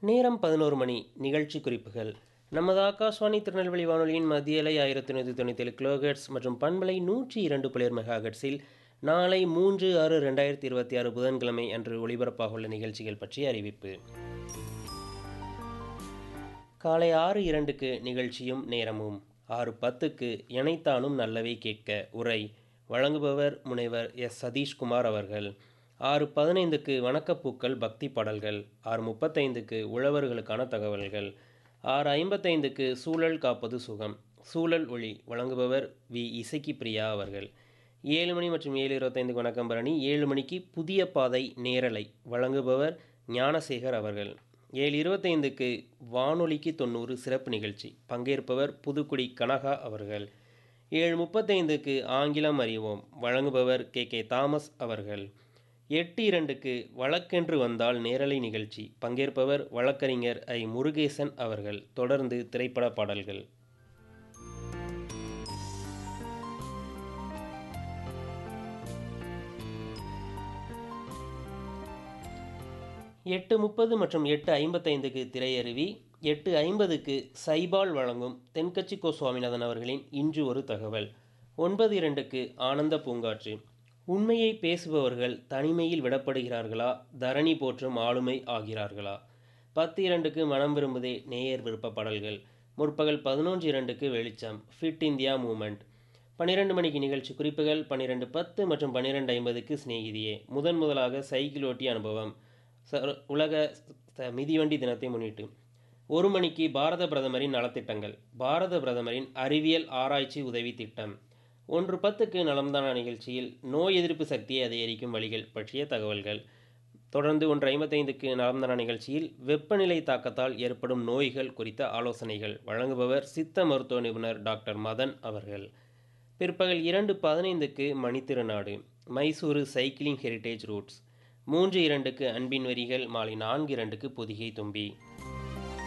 நேரம் பதினோரு மணி நிகழ்ச்சி குறிப்புகள் நமது ஆகாஷ்வாணி திருநெல்வேலி வானொலியின் மத்திய அலை ஆயிரத்தி நூற்றி தொண்ணூற்றி ஏழு கிலோஹெட்ஸ் மற்றும் பண்பலை நூற்றி இரண்டு புலியர் மெகாஹெட்ஸில் நாளை மூன்று ஆறு ரெண்டாயிரத்தி இருபத்தி ஆறு புதன்கிழமை அன்று ஒளிபரப்பாக உள்ள நிகழ்ச்சிகள் பற்றிய அறிவிப்பு காலை ஆறு இரண்டுக்கு நிகழ்ச்சியும் நேரமும் ஆறு பத்துக்கு இணைத்தானும் நல்லவை கேட்க உரை வழங்குபவர் முனைவர் எஸ் சதீஷ்குமார் அவர்கள் ஆறு பதினைந்துக்கு வணக்கப்பூக்கள் பக்தி பாடல்கள் ஆறு முப்பத்தைந்துக்கு உழவர்களுக்கான தகவல்கள் ஆறு ஐம்பத்தைந்துக்கு சூழல் காப்பது சுகம் சூழல் ஒளி வழங்குபவர் வி இசக்கி பிரியா அவர்கள் ஏழு மணி மற்றும் ஏழு இருபத்தைந்துக்கு வணக்கம் பரணி ஏழு மணிக்கு புதிய பாதை நேரலை வழங்குபவர் ஞானசேகர் அவர்கள் ஏழு இருபத்தைந்துக்கு வானொலிக்கு தொண்ணூறு சிறப்பு நிகழ்ச்சி பங்கேற்பவர் புதுக்குடி கனகா அவர்கள் ஏழு முப்பத்தைந்துக்கு ஆங்கிலம் அறிவோம் வழங்குபவர் கே கே தாமஸ் அவர்கள் எட்டு இரண்டுக்கு வழக்கென்று வந்தால் நேரலை நிகழ்ச்சி பங்கேற்பவர் வழக்கறிஞர் ஐ முருகேசன் அவர்கள் தொடர்ந்து திரைப்பட பாடல்கள் எட்டு முப்பது மற்றும் எட்டு ஐம்பத்தைந்துக்கு திரையருவி எட்டு ஐம்பதுக்கு சைபால் வழங்கும் தென்கட்சி கோ சுவாமிநாதன் அவர்களின் இன்று ஒரு தகவல் ஒன்பது இரண்டுக்கு ஆனந்த பூங்காற்று உண்மையை பேசுபவர்கள் தனிமையில் விடப்படுகிறார்களா தரணி போற்றும் ஆளுமை ஆகிறார்களா பத்து இரண்டுக்கு மனம் விரும்புதே நேயர் விருப்ப பாடல்கள் முற்பகல் பதினொன்று இரண்டுக்கு வெளிச்சம் ஃபிட் இந்தியா மூமெண்ட் பன்னிரெண்டு மணிக்கு நிகழ்ச்சி குறிப்புகள் பன்னிரெண்டு பத்து மற்றும் பன்னிரெண்டு ஐம்பதுக்கு சிநேகிதியே முதன் முதலாக சைக்கிள் ஓட்டிய அனுபவம் ச உலக ச- மிதிவண்டி தினத்தை முன்னிட்டு ஒரு மணிக்கு பாரத பிரதமரின் நலத்திட்டங்கள் பாரத பிரதமரின் அறிவியல் ஆராய்ச்சி உதவி திட்டம் ஒன்று பத்துக்கு நலம்தானா நிகழ்ச்சியில் நோய் எதிர்ப்பு சக்தியை அதிகரிக்கும் வழிகள் பற்றிய தகவல்கள் தொடர்ந்து ஒன்று ஐம்பத்தைந்துக்கு நலம்தானா நிகழ்ச்சியில் வெப்பநிலை தாக்கத்தால் ஏற்படும் நோய்கள் குறித்த ஆலோசனைகள் வழங்குபவர் சித்த மருத்துவ நிபுணர் டாக்டர் மதன் அவர்கள் பிற்பகல் இரண்டு பதினைந்துக்கு மணித்திருநாடு மைசூரு சைக்கிளிங் ஹெரிட்டேஜ் ரூட்ஸ் மூன்று இரண்டுக்கு அன்பின் வரிகள் மாலை நான்கு இரண்டுக்கு பொதிகை தும்பி